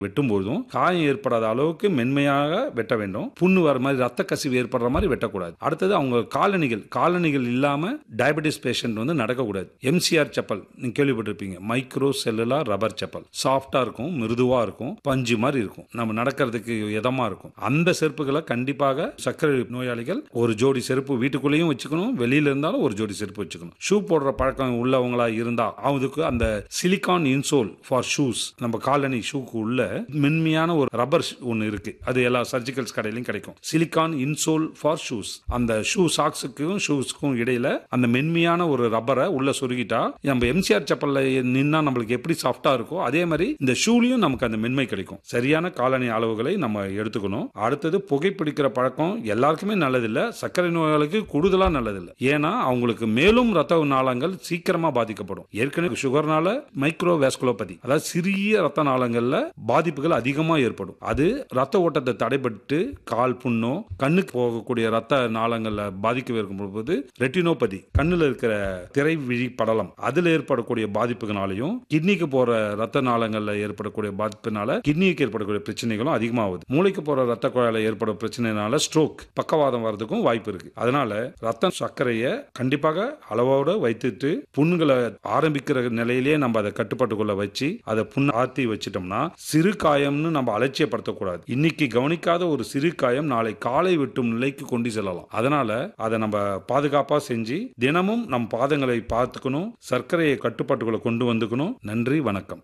வெட்டும்போதும் காயம் ஏற்படாத அளவுக்கு மென்மையாக வெட்ட வேண்டும் புண்ணு வர மாதிரி ரத்த கசிவு ஏற்படுற மாதிரி வெட்டக்கூடாது அடுத்தது அவங்க காலணிகள் காலணிகள் இல்லாம டயபெட்டிஸ் பேஷண்ட் வந்து நடக்கக்கூடாது எம்சிஆர் செப்பல் நீங்க கேள்விப்பட்டிருப்பீங்க மைக்ரோ செல்லுலார் ரப்பர் செப்பல் சாஃப்டா இருக்கும் மிருதுவா இருக்கும் பஞ்சு மாதிரி இருக்கும் நம்ம நடக்கிறதுக்கு இதமா இருக்கும் அந்த செருப்புகளை கண்டிப்பாக சர்க்கரை நோயாளிகள் ஒரு ஜோடி செருப்பு வீட்டுக்குள்ளேயும் வச்சுக்கணும் வெளியில இருந்தாலும் ஒரு ஜோடி செருப்பு வச்சுக்கணும் ஷூ போடுற பழக்கம் உள்ளவங்களா இருந்தா அதுக்கு அந்த சிலிகான் இன்சோல் ஃபார் ஷூஸ் நம்ம காலனி ஷூக்கு உள்ள மென்மையான ஒரு ரப்பர் ஒன்று இருக்கு அது எல்லா சர்ஜிக்கல்ஸ் கடையிலும் கிடைக்கும் சிலிகான் இன்சோல் ஃபார் ஷூஸ் அந்த ஷூ சாக்ஸுக்கும் ஷூஸ்க்கும் இடையில அந்த மென்மையான ஒரு ரப்பரை உள்ள சொருகிட்டா நம்ம எம்சிஆர் செப்பல்ல நின்னா நம்மளுக்கு எப்படி சாஃப்டா இருக்கோ அதே மாதிரி இந்த ஷூலையும் நமக்கு அந்த மென்மை கிடைக்கும் சரியான காலனி அளவுகளை நம்ம எடுத்துக்கணும் அடுத்தது புகைப்பிடிக்கிற பழக்கம் எல்லாருக்குமே நல்லதில்லை சர்க்கரை நோயாளிக்கு கூடுதலா நல்லதில்லை ஏன்னா அவங்களுக்கு மேலும் ரத்த நாளங்கள் சீக்கிரமா பாதிக்கப்படும் ஏற்கனவே சுகர்னால மைக்ரோ வேஸ்குலோபதி அதாவது சிறிய ரத்த நாளங்கள்ல பாதிப்புகள் அதிகமா ஏற்படும் அது ரத்த ஓட்டத்தை தடைபட்டு கால் புண்ணோ கண்ணுக்கு போகக்கூடிய ரத்த நாளங்கள்ல பாதிக்க இருக்கும் போது ரெட்டினோபதி கண்ணுல இருக்கிற திரை விழி படலம் அதுல ஏற்படக்கூடிய பாதிப்புகளாலையும் கிட்னிக்கு போற ரத்த நாளங்கள்ல ஏற்படக்கூடிய பாதிப்புனால கிட்னிக்கு ஏற்படக்கூடிய பிரச்சனைகளும் அதிகமாகுது மூளைக்கு போற ரத்த குழாயில ஏற்படும் பிரச்சனைனால ஸ்ட்ரோக் பக்கவாதம் வர்றதுக்கும் வாய்ப்பு இருக்கு அதனால ரத்த சர்க்கரையை கண்டிப்பாக அளவோட வைத்துட்டு புண்ணுகளை ஆரம்பிக்கிற நிலையிலேயே நம்ம அதை கட்டுப்பாட்டுக்குள்ள வச்சு அதை புண்ணு ஆத்தி வச்சிட்டோம்னா சிறு காயம்னு நம்ம அலட்சியப்படுத்தக்கூடாது இன்னைக்கு கவனிக்காத ஒரு சிறு காயம் நாளை காலை வெட்டும் நிலைக்கு கொண்டு செல்லலாம் அதனால அதை நம்ம பாதுகாப்பா செஞ்சு தினமும் நம் பாதங்களை பார்த்துக்கணும் சர்க்கரையை கட்டுப்பாட்டுக்குள்ள கொண்டு வந்துக்கணும் நன்றி வணக்கம்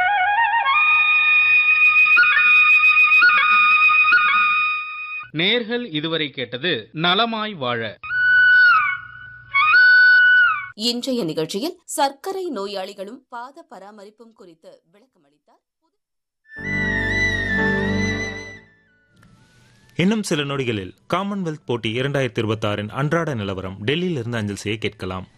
நேர்கள் இதுவரை கேட்டது நலமாய் வாழ இன்றைய நிகழ்ச்சியில் சர்க்கரை நோயாளிகளும் பாத பராமரிப்பும் குறித்து விளக்கமளித்தார் இன்னும் சில நொடிகளில் காமன்வெல்த் போட்டி இரண்டாயிரத்தி இருபத்தி ஆறின் அன்றாட நிலவரம் டெல்லியிலிருந்து அஞ்சல் செய்ய கேட்கலாம்